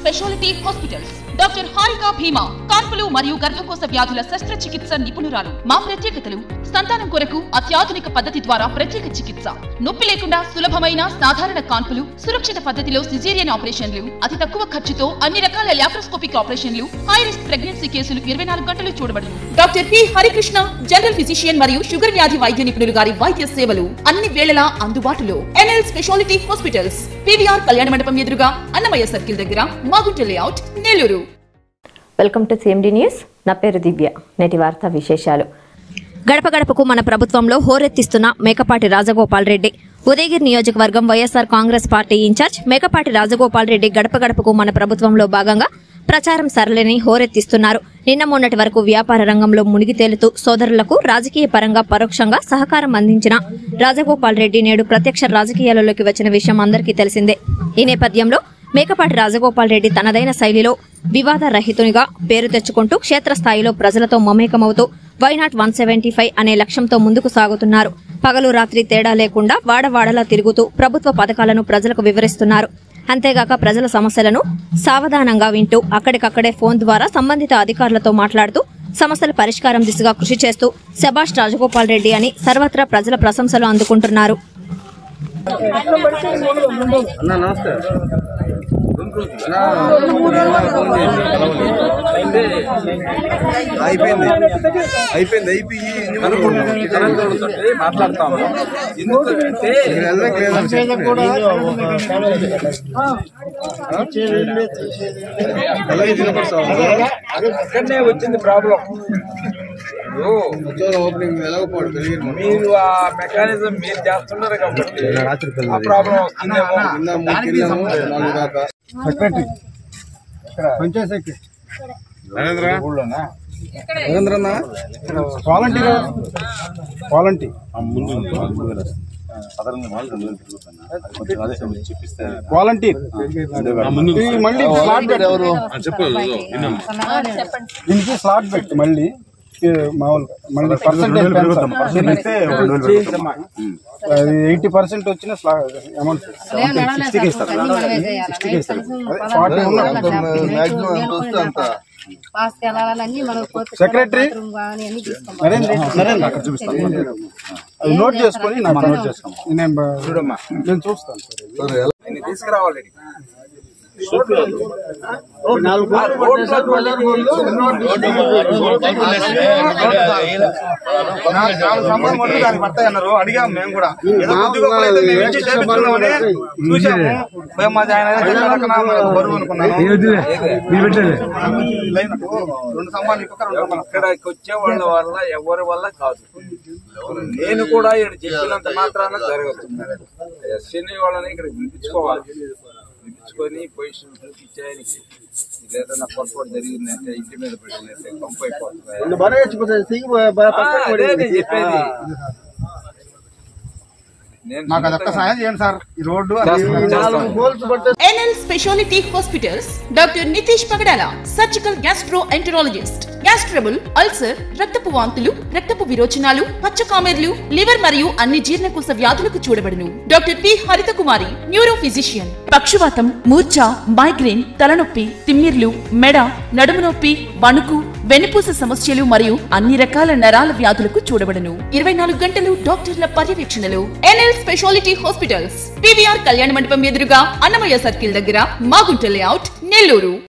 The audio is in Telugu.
స్పెషాలిటీ హాస్పిటల్స్ డాక్టర్ హారిక భీమా కాన్పులు మరియు గర్భకోశ వ్యాధుల శస్త్రచికిత్స నిపుణురాలు మా ప్రత్యేకతలు సంతానం కొరకు అత్యాధునిక పద్ధతి ద్వారా ప్రత్యేక చికిత్స నొప్పి లేకుండా సులభమైన సాధారణ కాన్పులు సురక్షిత పద్ధతిలో సిజేరియన్ ఆపరేషన్లు అతి తక్కువ ఖర్చుతో అన్ని రకాల లాప్రోస్కోపిక్ ఆపరేషన్లు హై రిస్క్ ప్రెగ్నెన్సీ కేసులు ఇరవై నాలుగు గంటలు చూడబడును doctor P Harikrishna general physician మరియు షుగర్ వ్యాధి వైద్య నిపుణులు గారి వైద్య సేవలు అన్ని వేళలా అందుబాటులో ఎన్ఎల్ స్పెషాలిటీ హాస్పిటల్స్ పివిఆర్ కళ్యాణ మండపం ఎదురుగా అన్నమయ్య సర్కిల్ దగ్గర Magunta layout Nellore welcome to CMD news నా పేరు దివ్య నేటి వార్తా విశేషాలు గడప గడపకు మన ప్రభుత్వంలో హోరెత్తిస్తున్న మేకపాటి రాజగోపాల్ రెడ్డి ఉదయగిరి నియోజకవర్గం YSR Congress party incharge Mekapati Rajagopal Reddy గడప గడపకు మన ప్రభుత్వంలో భాగంగా ప్రచారం సరళిని హోరెత్తిస్తున్నారు నిన్న మొన్నటి వరకు వ్యాపార రంగంలో మునిగి తేలుతూ సోదరులకు రాజకీయ పరంగా పరోక్షంగా సహకారం అందించిన రాజగోపాల్ రెడ్డి నేడు ప్రత్యక్ష రాజకీయాలలోకి వచ్చిన విషయం అందరికీ తెలిసిందే ఈ నేపథ్యంలో మేకపాటి రాజగోపాల్ రెడ్డి తనదైన శైలిలో వివాద రహితునిగా పేరు తెచ్చుకుంటూ క్షేత్రస్థాయిలో ప్రజలతో మమేకమవుతూ వైనాట్ వన్ సెవెంటీ ఫైవ్ అనే లక్ష్యంతో ముందుకు సాగుతున్నారు పగలు రాత్రి తేడా లేకుండా వాడవాడలా తిరుగుతూ ప్రభుత్వ పథకాలను ప్రజలకు వివరిస్తున్నారు అంతేగాక ప్రజల సమస్యలను సావధానంగా వింటూ అక్కడికక్కడే ఫోన్ ద్వారా సంబంధిత అధికారులతో మాట్లాడుతూ సమస్యల పరిష్కారం దిశగా కృషి చేస్తూ శభాష్ రాజగోపాల్ రెడ్డి అని సర్వత్రా ప్రజల ప్రశంసలు అందుకుంటున్నారు అయిపోయింది అయిపోయింది అయిపోయి మాట్లాడతాము ఎందుకంటే అక్కడనే వచ్చింది ప్రాబ్లం ఓపెనింగ్ ఎలాగోపాడు పెరిగింది మీరు ఆ మెకానిజం మీరు చేస్తున్నారు కాబట్టి ఆ ప్రాబ్లం వస్తుందేమో కింద మూడు కింద నాలుగు దాకా సెక్రటరీ పంచాయత్ సెక్రటరీ ఊళ్ళోనా నరేంద్రన్న వాలంటీర్ వాలంటీ వాలంటీర్ ఇది మళ్ళీ స్లాట్ పెట్టి ఎవరు దీనికి స్లాట్ పెట్టి మళ్ళీ ఈ మామూలుగా మళ్ళీ పర్సెంటేజ్ అది ఎయిటీ పర్సెంట్ వచ్చిన అమౌంట్ ఫార్టీ మాక్సిమం ఎంత వస్తే అంత సెక్రటరీ నరేంద్ర నరేంద్ర అక్కడ చూపిస్తాను అది నోట్ చేసుకొని నాకు నోట్ చేసుకోండి నేను బ- చూడమ్మా నేను చూస్తాను సార్ ఇది. ఆయన తీసుకురావాలి అన్నారు అడిగాం మేము కూడా ఏదో కొద్దిగా ఒక లేదు, మేము ఇచ్చి చేపించుకున్నామని చూసాము మేము అది ఆయన ఏదో చెప్పాడు అక్కడ మేము బరువు అనుకున్నాను లైన్ రెండు సంబంధాలు ఇంకొక రెండు సంబంధాలు ఇక్కడికి వచ్చే వాళ్ళ వల్ల ఎవరి వల్ల కాదు నేను కూడా ఇక్కడ చెప్పినంత మాత్రాన జరగదు ఎస్సీని వాళ్ళని ఇక్కడ పిలిపించుకోవాలి పిలిపించుకొని పొజిషన్ చూపించాయనికి ఏదైనా పొరపాటు జరిగిందంటే ఇంటి మీద పడిందంటే పంపు అయిపోతుంది బాగా వచ్చిపోతుంది సిగ్గు బాగా ఆ, అదే నేను చెప్పేది నేను నాకు అది ఒక్క సాయం చేయండి సార్ ఈ రోడ్డు చేస్తాను, చేస్తాను. NL speciality hospitals doctor Nitish Pagadala surgical gastroenterologist gas trouble ulcer రక్తపు వాంతులు రక్తపు విరోచనాలు పచ్చకామెర్లు లివర్ మరియు అన్ని జీర్ణకోశ వ్యాధులకు చూడబడును డాక్టర్ పి హరిత కుమారి న్యూరో ఫిజిషియన్ పక్షవాతం మూర్ఛ మైగ్రేన్ తలనొప్పి తిమ్మిర్లు మెడ నడుము నొప్పి వణుకు వెన్నుపూస సమస్యలు మరియు అన్ని రకాల నరాల వ్యాధులకు చూడబడును ఇరవై నాలుగు గంటలు డాక్టర్ల పర్యవేక్షణలో ఎన్ఎల్ స్పెషాలిటీ హాస్పిటల్స్ పివిఆర్ కళ్యాణ మండపం ఎదురుగా అన్నమయ్య సర్కిల్ దగ్గర మాగుంట లేఅవుట్ నెల్లూరు